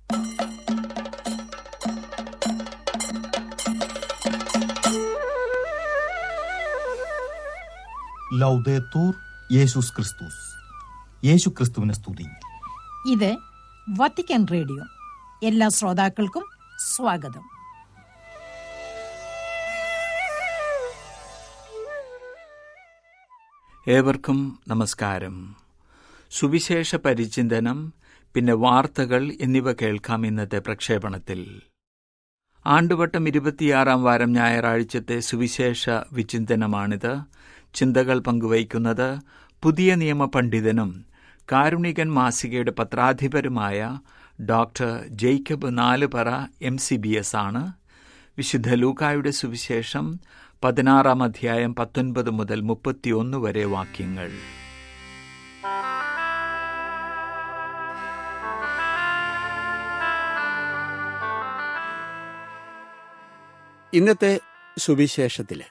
ലൗദേത്തൂർ യേശുസ് ക്രിസ്തുസ് യേശു ക്രിസ്തുവിനെ സ്തുതി ഇത് വത്തിക്കാൻ റേഡിയോ എല്ലാ ശ്രോതാക്കൾക്കും സ്വാഗതം ഏവർക്കും നമസ്കാരം സുവിശേഷ പരിചിന്തനം പിന്നെ വാർത്തകൾ എന്നിവ കേൾക്കാം ഇന്നത്തെ പ്രക്ഷേപണത്തിൽ ആണ്ടുവട്ടം ഇരുപത്തിയാറാം വാരം ഞായറാഴ്ചത്തെ സുവിശേഷ വിചിന്തനമാണിത് ചിന്തകൾ പങ്കുവയ്ക്കുന്നത് പുതിയ നിയമ പണ്ഡിതനും കാരുണികൻ മാസികയുടെ പത്രാധിപരുമായ doctor Jacob Nalupara M C B S ആണ് വിശുദ്ധ ലൂക്കായുടെ സുവിശേഷം പതിനാറാം അധ്യായം പത്തൊൻപത് മുതൽ മുപ്പത്തിയൊന്ന് വരെ വാക്യങ്ങൾ ഇന്നത്തെ സുവിശേഷത്തിൽ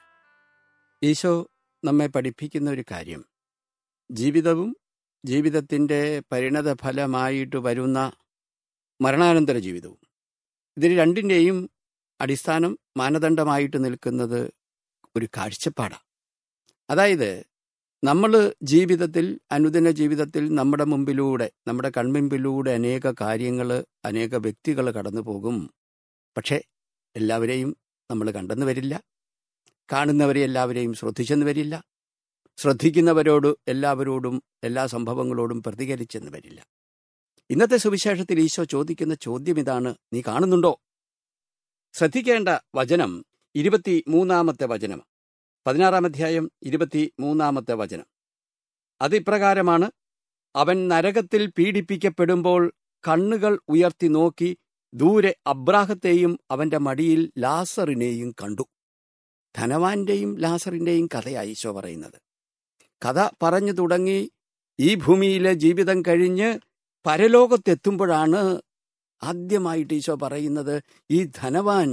ഈശോ നമ്മെ പഠിപ്പിക്കുന്ന ഒരു കാര്യം ജീവിതവും ജീവിതത്തിൻ്റെ പരിണത ഫലമായിട്ട് വരുന്ന മരണാനന്തര ജീവിതവും ഇതിന് രണ്ടിൻ്റെയും അടിസ്ഥാനം മാനദണ്ഡമായിട്ട് നിൽക്കുന്നത് ഒരു കാഴ്ചപ്പാടാണ് അതായത് നമ്മൾ ജീവിതത്തിൽ അനുദിന ജീവിതത്തിൽ നമ്മുടെ മുമ്പിലൂടെ നമ്മുടെ കൺമുമ്പിലൂടെ അനേക കാര്യങ്ങൾ അനേക വ്യക്തികൾ കടന്നു പോകും പക്ഷേ എല്ലാവരെയും നമ്മൾ കണ്ടെന്ന് വരില്ല കാണുന്നവരെ എല്ലാവരെയും ശ്രദ്ധിച്ചെന്ന് വരില്ല ശ്രദ്ധിക്കുന്നവരോട് എല്ലാവരോടും എല്ലാ സംഭവങ്ങളോടും പ്രതികരിച്ചെന്ന് വരില്ല ഇന്നത്തെ സുവിശേഷത്തിൽ ഈശോ ചോദിക്കുന്ന ചോദ്യം ഇതാണ് നീ കാണുന്നുണ്ടോ ശ്രദ്ധിക്കേണ്ട വചനം ഇരുപത്തി മൂന്നാമത്തെ വചനം പതിനാറാം അധ്യായം ഇരുപത്തി മൂന്നാമത്തെ വചനം അത് ഇപ്രകാരമാണ് അവൻ നരകത്തിൽ പീഡിപ്പിക്കപ്പെടുമ്പോൾ കണ്ണുകൾ ഉയർത്തി നോക്കി ദൂരെ അബ്രാഹത്തെയും അവന്റെ മടിയിൽ ലാസറിനെയും കണ്ടു ധനവാന്റെയും ലാസറിന്റെയും കഥയായി ഈശോ പറയുന്നത് കഥ പറഞ്ഞു തുടങ്ങി ഈ ഭൂമിയിലെ ജീവിതം കഴിഞ്ഞ് പരലോകത്തെത്തുമ്പോഴാണ് ആദ്യമായിട്ട് ഈശോ പറയുന്നത് ഈ ധനവാൻ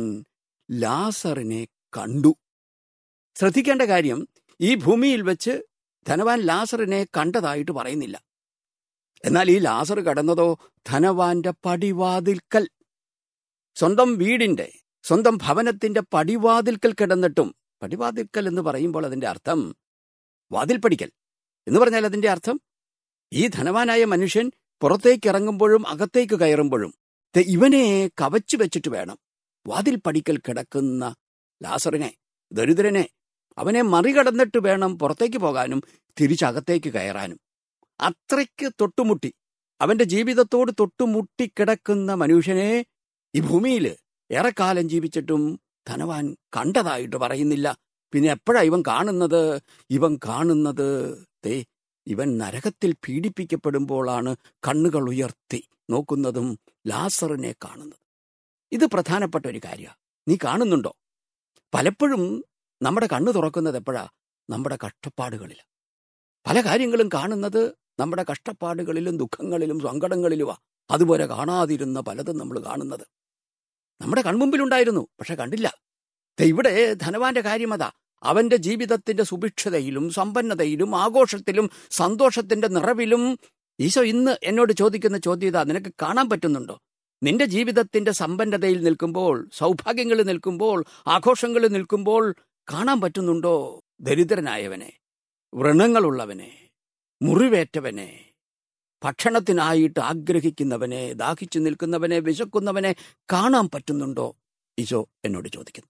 ലാസറിനെ കണ്ടു ശ്രദ്ധിക്കേണ്ട കാര്യം ഈ ഭൂമിയിൽ വെച്ച് ധനവാൻ ലാസറിനെ കണ്ടതായിട്ട് പറയുന്നില്ല എന്നാൽ ഈ ലാസർ കടന്നതോ ധനവാന്റെ പടിവാതിൽക്കൽ സ്വന്തം വീടിന്റെ സ്വന്തം ഭവനത്തിന്റെ പടിവാതിൽക്കൽ കിടന്നിട്ടും പടിവാതിൽക്കൽ എന്ന് പറയുമ്പോൾ അതിന്റെ അർത്ഥം വാതിൽ പടിക്കൽ എന്ന് പറഞ്ഞാൽ അതിന്റെ അർത്ഥം ഈ ധനവാനായ മനുഷ്യൻ പുറത്തേക്ക് ഇറങ്ങുമ്പോഴും അകത്തേക്ക് കയറുമ്പോഴും ദേ ഇവനെ കവച്ചു വെച്ചിട്ട് വേണം വാതിൽ പടിക്കൽ കിടക്കുന്ന ലാസറിനെ ദരിദ്രനെ അവനെ മറികടന്നിട്ട് വേണം പുറത്തേക്ക് പോകാനും തിരിച്ചകത്തേക്ക് കയറാനും അത്രയ്ക്ക് തൊട്ടുമുട്ടി അവന്റെ ജീവിതത്തോട് തൊട്ടുമുട്ടി കിടക്കുന്ന മനുഷ്യനെ ഈ ഭൂമിയിൽ ഏറെക്കാലം ജീവിച്ചിട്ടും ധനവാൻ കണ്ടതായിട്ട് പറയുന്നില്ല പിന്നെ എപ്പോഴാ ഇവൻ കാണുന്നത് ഇവൻ കാണുന്നത് ദേ ഇവൻ നരകത്തിൽ പീഡിപ്പിക്കപ്പെടുമ്പോഴാണ് കണ്ണുകൾ ഉയർത്തി നോക്കുന്നതും ലാസറിനെ കാണുന്നത് ഇത് പ്രധാനപ്പെട്ട ഒരു കാര്യമാണ് നീ കാണുന്നുണ്ടോ പലപ്പോഴും നമ്മുടെ കണ്ണു തുറക്കുന്നത് എപ്പോഴാ നമ്മുടെ കഷ്ടപ്പാടുകളിൽ പല കാര്യങ്ങളും കാണുന്നത് നമ്മുടെ കഷ്ടപ്പാടുകളിലും ദുഃഖങ്ങളിലും സങ്കടങ്ങളിലുമാ അതുപോലെ കാണാതിരുന്ന പലതും നമ്മൾ കാണുന്നത് നമ്മുടെ കൺമുമ്പിലുണ്ടായിരുന്നു പക്ഷെ കണ്ടില്ല ദേ ഇവിടെ ധനവാന്റെ കാര്യം അതാ അവന്റെ ജീവിതത്തിന്റെ സുഭിക്ഷതയിലും സമ്പന്നതയിലും ആഘോഷത്തിലും സന്തോഷത്തിന്റെ നിറവിലും ഈശോ ഇന്ന് എന്നോട് ചോദിക്കുന്ന ചോദ്യം ഇതാ നിനക്ക് കാണാൻ പറ്റുന്നുണ്ടോ നിന്റെ ജീവിതത്തിന്റെ സമ്പന്നതയിൽ നിൽക്കുമ്പോൾ സൗഭാഗ്യങ്ങളിൽ നിൽക്കുമ്പോൾ ആഘോഷങ്ങളിൽ നിൽക്കുമ്പോൾ കാണാൻ പറ്റുന്നുണ്ടോ ദരിദ്രനായവനെ വ്രണങ്ങളുള്ളവനെ മുറിവേറ്റവനെ ഭക്ഷണത്തിനായിട്ട് ആഗ്രഹിക്കുന്നവനെ ദാഹിച്ചു നിൽക്കുന്നവനെ വിശക്കുന്നവനെ കാണാൻ പറ്റുന്നുണ്ടോ ഈശോ എന്നോട് ചോദിക്കുന്നു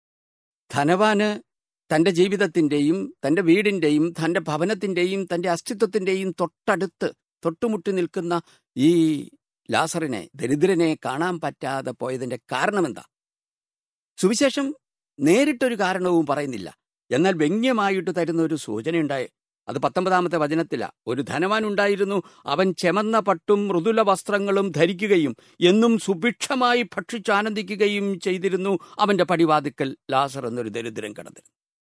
ധനവാന് തന്റെ ജീവിതത്തിന്റെയും തന്റെ വീടിന്റെയും തന്റെ ഭവനത്തിന്റെയും തന്റെ അസ്തിത്വത്തിന്റെയും തൊട്ടടുത്ത് തൊട്ടുമുട്ടി നിൽക്കുന്ന ഈ ലാസറിനെ ദരിദ്രനെ കാണാൻ പറ്റാതെ പോയതിന്റെ കാരണമെന്താ സുവിശേഷം നേരിട്ടൊരു കാരണവും പറയുന്നില്ല എന്നാൽ വ്യംഗ്യമായിട്ട് തരുന്ന ഒരു സൂചനയുണ്ടായി അത് പത്തൊമ്പതാമത്തെ വചനത്തില ഒരു ധനവാൻ ഉണ്ടായിരുന്നു അവൻ ചെമന്ന പട്ടും മൃദുല വസ്ത്രങ്ങളും ധരിക്കുകയും എന്നും സുഭിക്ഷമായി ഭക്ഷിച്ചാനന്ദിക്കുകയും ചെയ്തിരുന്നു അവന്റെ പടിവാതിക്കൽ ലാസർ എന്നൊരു ദരിദ്രൻ കിടന്നിരുന്നു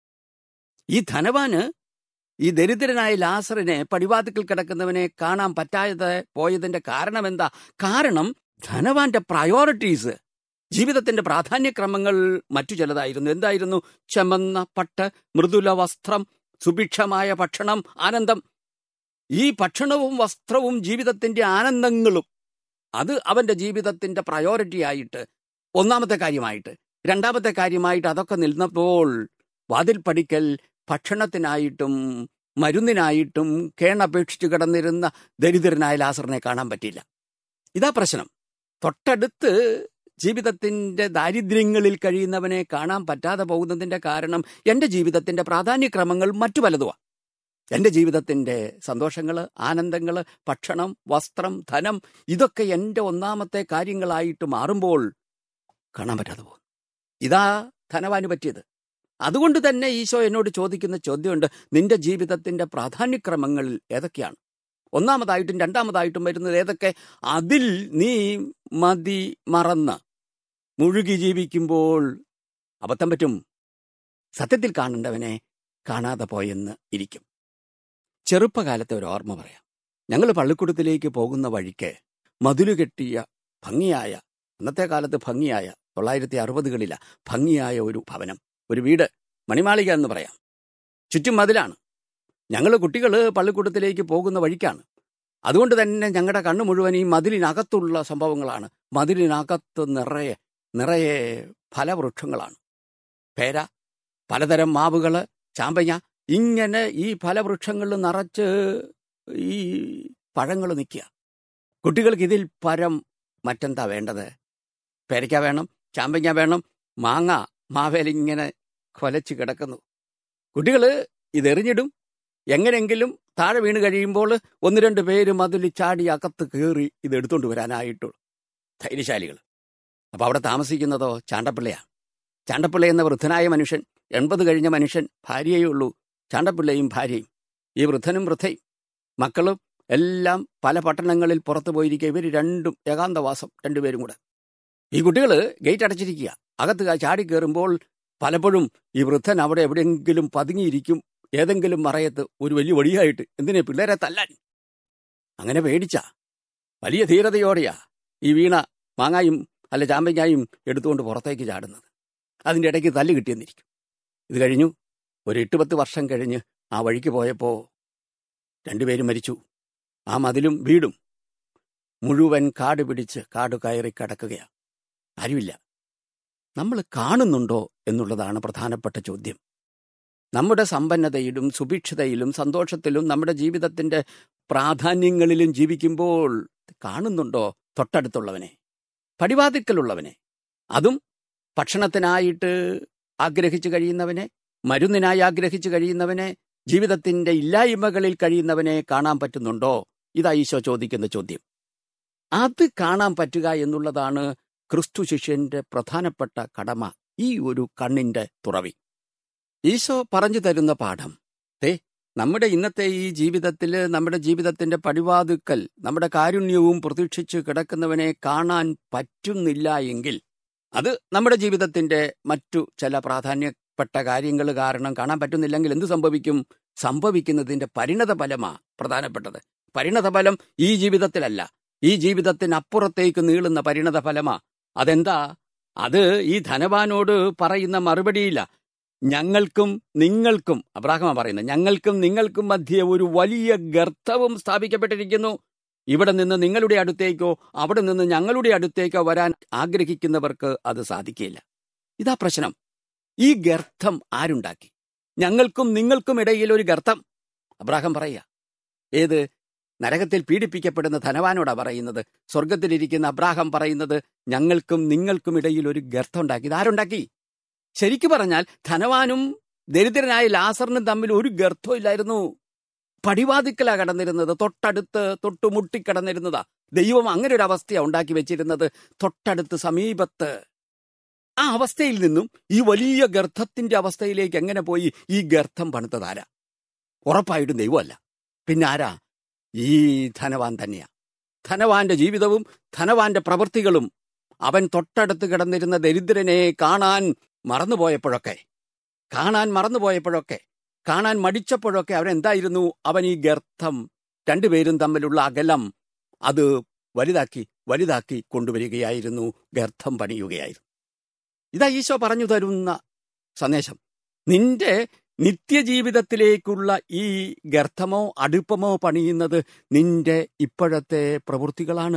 ഈ ധനവാന് ഈ ദരിദ്രനായ ലാസറിനെ പടിവാതിക്കൽ കിടക്കുന്നവനെ കാണാൻ പറ്റാതെ പോയതിന്റെ കാരണം എന്താ കാരണം ധനവാന്റെ പ്രയോറിറ്റീസ് ജീവിതത്തിന്റെ പ്രാധാന്യക്രമങ്ങൾ മറ്റു ചിലതായിരുന്നു എന്തായിരുന്നു ചെമന്ന പട്ട് മൃദുല വസ്ത്രം സുഭിക്ഷമായ ഭക്ഷണം ആനന്ദം ഈ ഭക്ഷണവും വസ്ത്രവും ജീവിതത്തിന്റെ ആനന്ദങ്ങളും അത് അവന്റെ ജീവിതത്തിന്റെ പ്രയോറിറ്റി ആയിട്ട് ഒന്നാമത്തെ കാര്യമായിട്ട് രണ്ടാമത്തെ കാര്യമായിട്ട് അതൊക്കെ നിന്നപ്പോൾ വാതിൽ പടിക്കൽ ഭക്ഷണത്തിനായിട്ടും മരുന്നിനായിട്ടും കേണപേക്ഷിച്ച് കിടന്നിരുന്ന ദരിദ്രനായ ലാസറിനെ കാണാൻ പറ്റിയില്ല ഇതാ പ്രശ്നം തൊട്ടടുത്ത് ജീവിതത്തിന്റെ ദാരിദ്ര്യങ്ങളിൽ കഴിയുന്നവനെ കാണാൻ പറ്റാതെ പോകുന്നതിന്റെ കാരണം എന്റെ ജീവിതത്തിന്റെ പ്രാധാന്യക്രമങ്ങൾ മറ്റു പലതുമാണ് എന്റെ ജീവിതത്തിന്റെ സന്തോഷങ്ങള് ആനന്ദങ്ങള് ഭക്ഷണം വസ്ത്രം ധനം ഇതൊക്കെ എന്റെ ഒന്നാമത്തെ കാര്യങ്ങളായിട്ട് മാറുമ്പോൾ കാണാൻ പറ്റാതെ പോകും ഇതാ ധനവാന് പറ്റിയത് അതുകൊണ്ട് തന്നെ ഈശോ എന്നോട് ചോദിക്കുന്ന ചോദ്യമുണ്ട് നിന്റെ ജീവിതത്തിന്റെ പ്രാധാന്യക്രമങ്ങളിൽ ഏതൊക്കെയാണ് ഒന്നാമതായിട്ടും രണ്ടാമതായിട്ടും വരുന്നത് ഏതൊക്കെ അതിൽ നീ മതി മറന്ന് മുഴുകി ജീവിക്കുമ്പോൾ അബദ്ധം പറ്റും സത്യത്തിൽ കാണേണ്ടവനെ കാണാതെ പോയെന്ന് ഇരിക്കും ചെറുപ്പകാലത്തെ ഒരു ഓർമ്മ പറയാം ഞങ്ങൾ പള്ളിക്കൂടത്തിലേക്ക് പോകുന്ന വഴിക്ക് മതിലു കെട്ടിയ ഭംഗിയായ അന്നത്തെ കാലത്ത് ഭംഗിയായ തൊള്ളായിരത്തി അറുപതുകളില ഭംഗിയായ ഒരു ഭവനം ഒരു വീട് മണിമാളിക എന്ന് പറയാം ചുറ്റും മതിലാണ് ഞങ്ങൾ കുട്ടികൾ പള്ളിക്കൂടത്തിലേക്ക് പോകുന്ന വഴിക്കാണ് അതുകൊണ്ട് തന്നെ ഞങ്ങളുടെ കണ്ണ് മുഴുവൻ ഈ മതിലിനകത്തുള്ള സംഭവങ്ങളാണ് മതിലിനകത്ത് നിറയെ നിറയെ ഫലവൃക്ഷങ്ങളാണ് പേര പലതരം മാവുകള് ചാമ്പങ്ങ ഇങ്ങനെ ഈ ഫലവൃക്ഷങ്ങളിൽ നിറച്ച് ഈ പഴങ്ങൾ നിൽക്കുക കുട്ടികൾക്ക് ഇതിൽ പരം മറ്റെന്താ വേണ്ടത് പേരയ്ക്ക വേണം ചാമ്പങ്ങ വേണം മാങ്ങ മാവേലിങ്ങനെ കൊലച്ച് കിടക്കുന്നു കുട്ടികൾ ഇതെറിഞ്ഞിടും എങ്ങനെങ്കിലും താഴെ വീണ് കഴിയുമ്പോൾ ഒന്ന് രണ്ട് പേര് മതിൽ ചാടി അകത്ത് കയറി ഇത് എടുത്തുകൊണ്ട് വരാനായിട്ടുള്ളൂ ധൈര്യശാലികൾ അപ്പൊ അവിടെ താമസിക്കുന്നതോ ചാണ്ടപ്പിള്ളയാണ് ചാണ്ടപ്പിള്ള എന്ന വൃദ്ധനായ മനുഷ്യൻ എൺപത് കഴിഞ്ഞ മനുഷ്യൻ ഭാര്യയേ ഉള്ളൂ ചാണ്ടപ്പിള്ളയും ഭാര്യയും ഈ വൃദ്ധനും വൃദ്ധയും മക്കളും എല്ലാം പല പട്ടണങ്ങളിൽ പുറത്തു പോയിരിക്കുക ഇവർ രണ്ടും ഏകാന്തവാസം രണ്ടുപേരും കൂടെ ഈ കുട്ടികൾ ഗേറ്റ് അടച്ചിരിക്കുക അകത്ത് ചാടി കയറുമ്പോൾ പലപ്പോഴും ഈ വൃദ്ധൻ അവിടെ എവിടെയെങ്കിലും പതുങ്ങിയിരിക്കും ഏതെങ്കിലും മറയത്ത് ഒരു വലിയ വടിയായിട്ട് എന്തിനെ പിള്ളേരെ തല്ലാൻ അങ്ങനെ പേടിച്ച വലിയ ധീരതയോടെയാ ഈ വീണ മാങ്ങായും അല്ല ചാമ്പങ്ങായും എടുത്തുകൊണ്ട് പുറത്തേക്ക് ചാടുന്നത് അതിൻ്റെ ഇടയ്ക്ക് തല്ല് കിട്ടിയെന്നിരിക്കും ഇത് കഴിഞ്ഞു ഒരു എട്ട് പത്ത് വർഷം കഴിഞ്ഞ് ആ വഴിക്ക് പോയപ്പോ രണ്ടുപേരും മരിച്ചു ആ മതിലും വീടും മുഴുവൻ കാട് പിടിച്ച് കാട് കയറി കിടക്കുകയാണ് ആരുമില്ല നമ്മൾ കാണുന്നുണ്ടോ എന്നുള്ളതാണ് പ്രധാനപ്പെട്ട ചോദ്യം നമ്മുടെ സമ്പന്നതയിലും സുഭിക്ഷതയിലും സന്തോഷത്തിലും നമ്മുടെ ജീവിതത്തിന്റെ പ്രാധാന്യങ്ങളിലും ജീവിക്കുമ്പോൾ കാണുന്നുണ്ടോ തൊട്ടടുത്തുള്ളവനെ പടിവാതിക്കലുള്ളവനെ അതും ഭക്ഷണത്തിനായിട്ട് ആഗ്രഹിച്ചു കഴിയുന്നവനെ മരുന്നിനായി ആഗ്രഹിച്ചു കഴിയുന്നവനെ ജീവിതത്തിന്റെ ഇല്ലായ്മകളിൽ കഴിയുന്നവനെ കാണാൻ പറ്റുന്നുണ്ടോ ഇതാ ഈശോ ചോദിക്കുന്ന ചോദ്യം അത് കാണാൻ പറ്റുക എന്നുള്ളതാണ് ക്രിസ്തു ശിഷ്യന്റെ പ്രധാനപ്പെട്ട കടമ ഈ ഒരു കണ്ണിന്റെ തുറവി ഈശോ പറഞ്ഞു തരുന്ന പാഠം ഏ നമ്മുടെ ഇന്നത്തെ ഈ ജീവിതത്തിൽ നമ്മുടെ ജീവിതത്തിന്റെ പടിവാതുക്കൽ നമ്മുടെ കാരുണ്യവും പ്രതീക്ഷിച്ച് കിടക്കുന്നവനെ കാണാൻ പറ്റുന്നില്ല എങ്കിൽ അത് നമ്മുടെ ജീവിതത്തിന്റെ മറ്റു ചില പ്രാധാന്യപ്പെട്ട കാര്യങ്ങൾ കാരണം കാണാൻ പറ്റുന്നില്ലെങ്കിൽ എന്ത് സംഭവിക്കും സംഭവിക്കുന്നതിന്റെ പരിണത ഫലമാ പ്രധാനപ്പെട്ടത് പരിണത ഫലം ഈ ജീവിതത്തിലല്ല ഈ ജീവിതത്തിനപ്പുറത്തേക്ക് നീളുന്ന പരിണത ഫലമാ അതെന്താ അത് ഈ ധനവാനോട് പറയുന്ന മറുപടിയില്ല ഞങ്ങൾക്കും നിങ്ങൾക്കും അബ്രാഹമ പറയുന്നത് ഞങ്ങൾക്കും നിങ്ങൾക്കും മധ്യേ ഒരു വലിയ ഗർത്തവും സ്ഥാപിക്കപ്പെട്ടിരിക്കുന്നു ഇവിടെ നിന്ന് നിങ്ങളുടെ അടുത്തേക്കോ അവിടെ നിന്ന് ഞങ്ങളുടെ അടുത്തേക്കോ വരാൻ ആഗ്രഹിക്കുന്നവർക്ക് അത് സാധിക്കില്ല ഇതാ പ്രശ്നം ഈ ഗർത്തം ആരുണ്ടാക്കി ഞങ്ങൾക്കും നിങ്ങൾക്കും ഇടയിൽ ഒരു ഗർത്തം അബ്രാഹം പറയുക ഏത് നരകത്തിൽ പീഡിപ്പിക്കപ്പെടുന്ന ധനവാനോടാ പറയുന്നത് സ്വർഗത്തിലിരിക്കുന്ന അബ്രാഹം പറയുന്നത് ഞങ്ങൾക്കും നിങ്ങൾക്കും ഇടയിൽ ഒരു ഗർത്തം ഉണ്ടാക്കി ഇതാരുണ്ടാക്കി ശരിക്കു പറഞ്ഞാൽ ധനവാനും ദരിദ്രനായ ലാസറിനും തമ്മിൽ ഒരു ഗർത്തവും ഇല്ലായിരുന്നു പടിവാതിക്കലാ കടന്നിരുന്നത് തൊട്ടടുത്ത് തൊട്ടുമുട്ടി കിടന്നിരുന്നതാ ദൈവം അങ്ങനെ ഒരു അവസ്ഥയാ ഉണ്ടാക്കി വെച്ചിരുന്നത് തൊട്ടടുത്ത് സമീപത്ത് ആ അവസ്ഥയിൽ നിന്നും ഈ വലിയ ഗർത്തത്തിന്റെ അവസ്ഥയിലേക്ക് എങ്ങനെ പോയി ഈ ഗർത്തം പണിത്തതാരാ ഉറപ്പായിട്ടും ദൈവമല്ല പിന്നെ ആരാ ഈ ധനവാൻ തന്നെയാ ധനവാന്റെ ജീവിതവും ധനവാന്റെ പ്രവൃത്തികളും അവൻ തൊട്ടടുത്ത് കിടന്നിരുന്ന ദരിദ്രനെ കാണാൻ മറന്നുപോയപ്പോഴൊക്കെ കാണാൻ മറന്നുപോയപ്പോഴൊക്കെ കാണാൻ മടിച്ചപ്പോഴൊക്കെ അവൻ എന്തായിരുന്നു അവൻ ഈ ഗർത്തം രണ്ടുപേരും തമ്മിലുള്ള അകലം അത് വലുതാക്കി വലുതാക്കി കൊണ്ടുവരികയായിരുന്നു ഗർത്തം പണിയുകയായിരുന്നു ഇതാ ഈശോ പറഞ്ഞു തരുന്ന സന്ദേശം നിന്റെ നിത്യജീവിതത്തിലേക്കുള്ള ഈ ഗർത്തമോ അടുപ്പമോ പണിയുന്നത് നിന്റെ ഇപ്പോഴത്തെ പ്രവൃത്തികളാണ്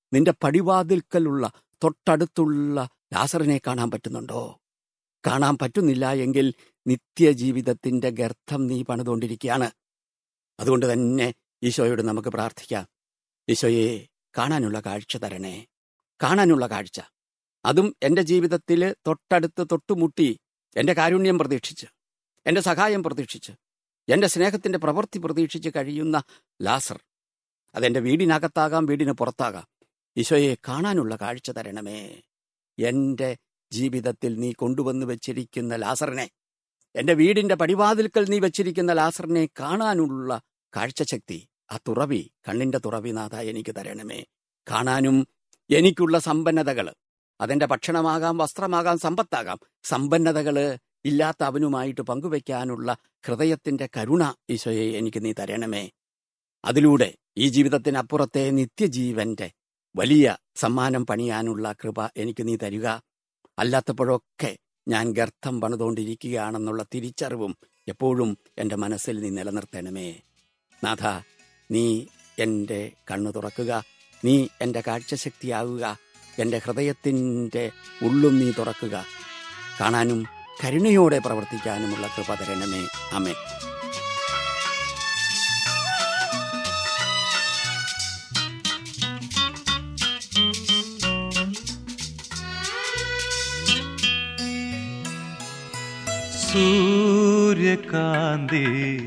നിന്റെ പടിവാതിൽക്കലുള്ള തൊട്ടടുത്തുള്ള ലാസറിനെ കാണാൻ പറ്റുന്നുണ്ടോ കാണാൻ പറ്റുന്നില്ല എങ്കിൽ നിത്യജീവിതത്തിന്റെ ഗർത്തം നീ പണിതുകൊണ്ടിരിക്കുകയാണ് അതുകൊണ്ട് തന്നെ ഈശോയോട് നമുക്ക് പ്രാർത്ഥിക്കാം ഈശോയെ കാണാനുള്ള കാഴ്ച തരണേ കാണാനുള്ള കാഴ്ച അതും എൻ്റെ ജീവിതത്തിൽ തൊട്ടടുത്ത് തൊട്ടുമുട്ടി എൻ്റെ കാരുണ്യം പ്രതീക്ഷിച്ച് എൻ്റെ സഹായം പ്രതീക്ഷിച്ച് എൻ്റെ സ്നേഹത്തിൻ്റെ പ്രവൃത്തി പ്രതീക്ഷിച്ച് കഴിയുന്ന ലാസർ അതെൻ്റെ വീടിനകത്താകാം വീടിന് പുറത്താകാം ഈശോയെ കാണാനുള്ള കാഴ്ച തരണമേ എൻ്റെ ജീവിതത്തിൽ നീ കൊണ്ടുവന്ന് വെച്ചിരിക്കുന്ന ലാസറിനെ എൻ്റെ വീടിൻ്റെ പടിവാതിൽക്കൽ നീ വെച്ചിരിക്കുന്ന ലാസറിനെ കാണാനുള്ള കാഴ്ചശക്തി ആ തുറവി കണ്ണിൻ്റെ തുറവി നാഥ എനിക്ക് തരണമേ കാണാനും എനിക്കുള്ള സമ്പന്നതകൾ അതെന്റെ ഭക്ഷണമാകാം വസ്ത്രമാകാം സമ്പത്താകാം സമ്പന്നതകള് ഇല്ലാത്ത അവനുമായിട്ട് പങ്കുവെക്കാനുള്ള ഹൃദയത്തിന്റെ കരുണ ഈശോയെ എനിക്ക് നീ തരണമേ അതിലൂടെ ഈ ജീവിതത്തിനപ്പുറത്തെ നിത്യജീവന്റെ വലിയ സമ്മാനം പണിയാനുള്ള കൃപ എനിക്ക് നീ തരിക അല്ലാത്തപ്പോഴൊക്കെ ഞാൻ ഗർത്തം പണിതുകൊണ്ടിരിക്കുകയാണെന്നുള്ള തിരിച്ചറിവും എപ്പോഴും എൻ്റെ മനസ്സിൽ നീ നിലനിർത്തണമേ നാഥ നീ എൻ്റെ കണ്ണു തുറക്കുക നീ എൻ്റെ കാഴ്ചശക്തിയാവുക എൻ്റെ ഹൃദയത്തിൻ്റെ ഉള്ളും നീ തുറക്കുക കാണാനും കരുണയോടെ പ്രവർത്തിക്കാനുമുള്ള കൃപ തരണമേ അമേ സൂര്യകാന്തി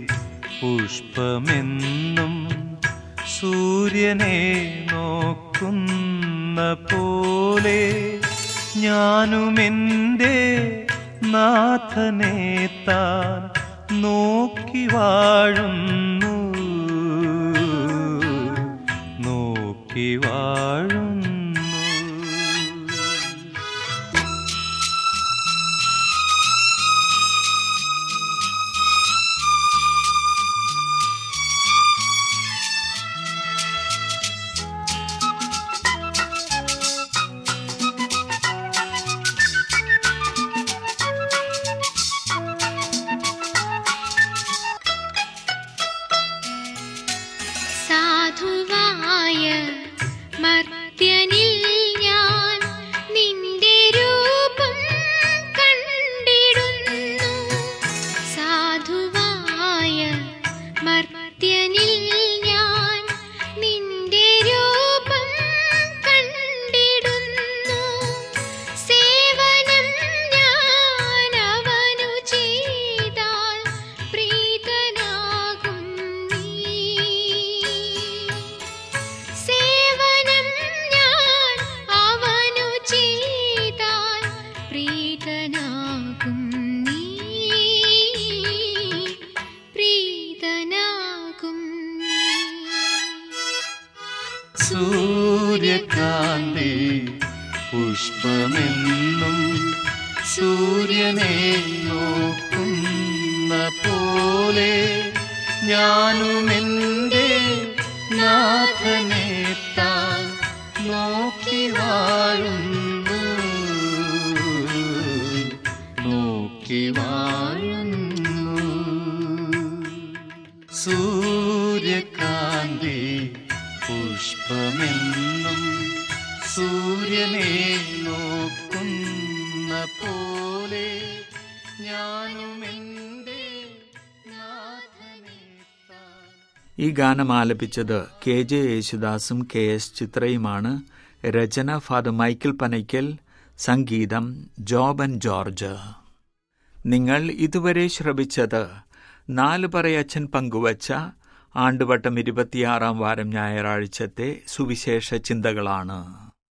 പുഷ്പമെന്നും സൂര്യനെ നോക്കുന്ന പോലെ ഞാനുമെൻ്റെ നാഥനെ താൻ നോക്കി വാഴുന്നു നോക്കി വാഴുന്നു സാധുവായ മർത്യനിൽ ഞാൻ നിന്റെ രൂപം കണ്ടിടുന്നു സാധുവായ മർത്യനിൽ ഞാൻ നിന്റെ രൂപം കണ്ടിടുന്നു സേവനം ഞാൻ അവനു ചെയ്താൽ പ്രീതനാകും നീ സേവനം ഞാൻ അവനു ചെയ്താൽ പ്രീതനാകും നീ പ്രീതനാകും നീ സൂര്യകാന്തി പുഷ്പമെന്നും സൂര്യനെ നോക്കുന്ന പോലെ ഞാനുമെൻ്റെ നാഥനെ താൻ നോക്കി വാഴുന്നു നോക്കി വാഴുന്നു സൂര്യകാന്തി പുഷ്പമെന്നും സൂര്യനെ നോക്കുന്ന പോലെ ഞാനുമെൻ്റെ നാഥനെ താൻ ഈ ഗാനം ആലപിച്ചത് കെ ജെ യേശുദാസും കെ എസ് ചിത്രയുമാണ് രചന ഫാദർ മൈക്കിൾ പനയ്ക്കൽ സംഗീതം ജോബൻ ജോർജ് നിങ്ങൾ ഇതുവരെ ശ്രവിച്ചത് നാല് പറയച്ചൻ പങ്കുവച്ച ആണ്ടുവട്ടം ഇരുപത്തിയാറാം വാരം ഞായറാഴ്ചത്തെ സുവിശേഷ ചിന്തകളാണ്